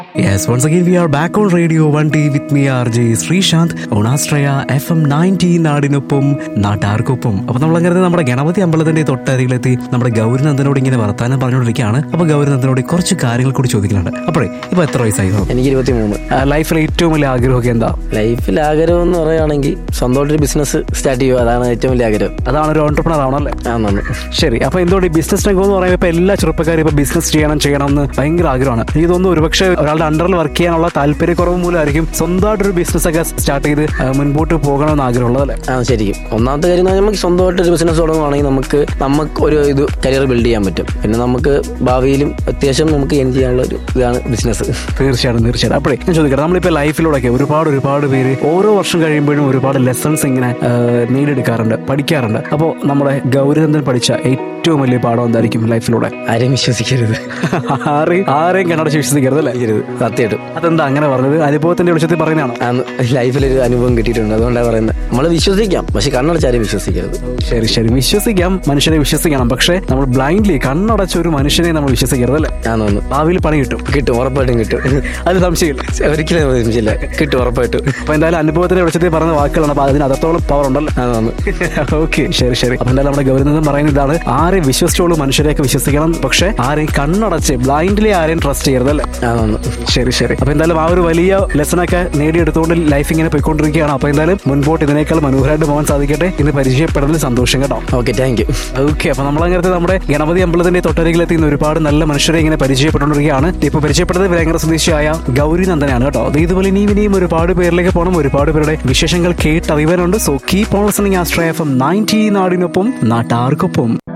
Yes, once again we are back on Radio 1T with me RJ Sreesanth on Astraya FM 90 നാടിനൊപ്പം നാട്ടാർക്കൊപ്പം അപ്പൊ നമ്മളങ്ങനെ നമ്മുടെ ഗണപതി അമ്പലത്തിന്റെ തൊട്ടരികിലെത്തി നമ്മുടെ ഗൗരിനന്ദനോട് ഇങ്ങനെ വർത്താനം പറഞ്ഞുകൊണ്ടിരിക്കുകയാണ് അപ്പൊ ഗൗരിനന്ദനോട് കുറച്ച് കാര്യങ്ങൾ കൂടി ചോദിക്കുന്നുണ്ട് അപ്പോഴേ ഇപ്പൊ എത്ര വയസ്സായി എനിക്ക് ഇരുപത്തി മൂന്ന് ലൈഫിൽ ഏറ്റവും വലിയ ആഗ്രഹമൊക്കെ എന്താ ലൈഫിൽ ആഗ്രഹം എന്ന് പറയുകയാണെങ്കിൽ സ്വന്തമായിട്ടൊരു ബിസിനസ് സ്റ്റാർട്ട് ചെയ്യുക അതാണ് ഏറ്റവും വലിയ ആഗ്രഹം അതാണ് ഒരു ഓണ്ടർപ്രണർ ആവണല്ലേ ആണെന്ന് ശരി അപ്പൊ എന്തുകൊണ്ട് ഈ ബിസിനസ് രംഗം എന്ന് പറയുമ്പോൾ ഇപ്പൊ എല്ലാ ചെറുപ്പക്കാരും ഇപ്പൊ ബിസിനസ് ചെയ്യണം ചെയ്യണം എന്ന് ഭയങ്കര ആഗ്രഹമാണ് എനിക്ക് തോന്നുന്നു ഒരുപക്ഷെ ഒരാളുടെ അണ്ടറിൽ വർക്ക് ചെയ്യാനുള്ള താല്പര്യക്കുറവ് മൂലമായിരിക്കും സ്വന്തമായിട്ടൊരു ബിസിനസ് ഒക്കെ സ്റ്റാർട്ട് ചെയ്ത് ആ, മുൻപോട്ട് പോകണമെന്ന് ആഗ്രഹമുള്ളത് അല്ലേ ആ ശരിക്കും ഒന്നാമത്തെ കാര്യം എന്ന് പറഞ്ഞാൽ നമുക്ക് സ്വന്തമായിട്ട് ഒരു ബിസിനസ് തുടങ്ങുവാണെങ്കിൽ നമുക്ക് നമുക്ക് ഒരു ഇത് കരിയർ ബിൽഡ് ചെയ്യാൻ പറ്റും പിന്നെ നമുക്ക് ഭാവിയിലും അത്യാവശ്യം നമുക്ക് എൻ ചെയ്യാനുള്ള ഒരു ഇതാണ് ബിസിനസ് തീർച്ചയായിട്ടും തീർച്ചയായിട്ടും അപ്പോഴേ ഞാൻ ചോദിക്കട്ടെ നമ്മളിപ്പോൾ ലൈഫിലൂടെയൊക്കെ ഒരുപാട് ഒരുപാട് പേര് ഓരോ വർഷം കഴിയുമ്പോഴും ഒരുപാട് ലെസൺസ് ഇങ്ങനെ ആ, നേടിയെടുക്കാറുണ്ട് പഠിക്കാറുണ്ട് അപ്പോൾ നമ്മുടെ ഗൗരവന്ദൻ പഠിച്ച ഏറ്റവും വലിയ പാഠം എന്തായിരിക്കും ലൈഫിലൂടെ ആരെയും വിശ്വസിക്കരുത് ആരെയും ആരെയും കണ്ണടച്ച് വിശ്വസിക്കരുത് അല്ലേ സത്യമായിട്ടും അതെന്താ അങ്ങനെ പറഞ്ഞത് അനുഭവത്തിന്റെ വെളിച്ചത്തിൽ പറയുന്നതാണോ ആണ് ലൈഫിലൊരു അനുഭവം കിട്ടിയിട്ടുണ്ട് അതുകൊണ്ടാണ് പറയുന്നത് നമ്മൾ വിശ്വസിക്കാം പക്ഷെ കണ്ണടച്ചാരും വിശ്വസിക്കരുത് ശരി ശരി വിശ്വസിക്കാം മനുഷ്യനെ വിശ്വസിക്കണം പക്ഷേ നമ്മൾ ബ്ലൈൻഡ്ലി കണ്ണടച്ച ഒരു മനുഷ്യനെ നമ്മൾ വിശ്വസിക്കരുത് അല്ലേ ആണെന്ന് ഭാവിയിൽ പണി കിട്ടും കിട്ടും ഉറപ്പായിട്ടും കിട്ടും അത് സംശയമില്ല ഒരിക്കലും വിശ്വസിച്ചില്ല കിട്ടും ഉറപ്പായിട്ടും അപ്പൊ എന്തായാലും അനുഭവത്തിന്റെ വെളിച്ചത്തിൽ പറഞ്ഞ വാക്കുകളാണ് അപ്പൊ അതിന് അത്രത്തോളം പവർ ഉണ്ടല്ലോ ആണെന്ന് ഓക്കെ ശരി ശരി അപ്പൊ എന്തായാലും നമ്മുടെ ഗൗരവം പറയുന്നത് ഇതാണ് ആരെയും വിശ്വസിച്ചോളൂ മനുഷ്യരെയൊക്കെ വിശ്വസിക്കണം പക്ഷെ ആരെയും കണ്ണടച്ച് ബ്ലൈൻഡ്ലി ആരെയും ട്രസ്റ്റ് ചെയ്യരുത് അല്ലേ ആണെന്ന് ശരി ശരി അപ്പൊ എന്തായാലും ആ ഒരു വലിയ ലെസണൊക്കെ നേടിയെടുത്തുകൊണ്ട് ലൈഫ് ഇങ്ങനെ പോയിക്കൊണ്ടിരിക്കുകയാണ് അപ്പൊ എന്തായാലും മുൻപോട്ട് ഇതിനേക്കാൾ മനോഹരമായിട്ട് പോകാൻ സാധിക്കട്ടെ ഇന്ന് പരിചയപ്പെടുന്നതിൽ സന്തോഷം കേട്ടോ ഓക്കെ താങ്ക് യു ഓക്കെ അപ്പൊ നമ്മളങ്ങനത്തെ നമ്മുടെ ഗണപതി അമ്പലത്തിന്റെ തൊട്ടരികിലെത്തി ഇന്ന് ഒരുപാട് നല്ല മനുഷ്യരെ ഇങ്ങനെ പരിചയപ്പെട്ടുകൊണ്ടിരിക്കുകയാണ് ഇപ്പൊ പരിചയപ്പെട്ടത് വേങ്ങര സ്വദേശിയായ ഗൗരി നന്ദനാണ് കേട്ടോ അത് ഇതുപോലെ ഇനിയും ഇനിയും ഒരുപാട് പേരിലേക്ക് പോകണം ഒരുപാട് പേരുടെ വിശേഷങ്ങൾ കേട്ടറിയാനുണ്ട് സോ കീപ് ഓൺ ലിസണിങ് ആസ്ട്രയ എഫ് എം നയൻറ്റി നാടിനൊപ്പം നാട്ടാർക്കൊപ്പം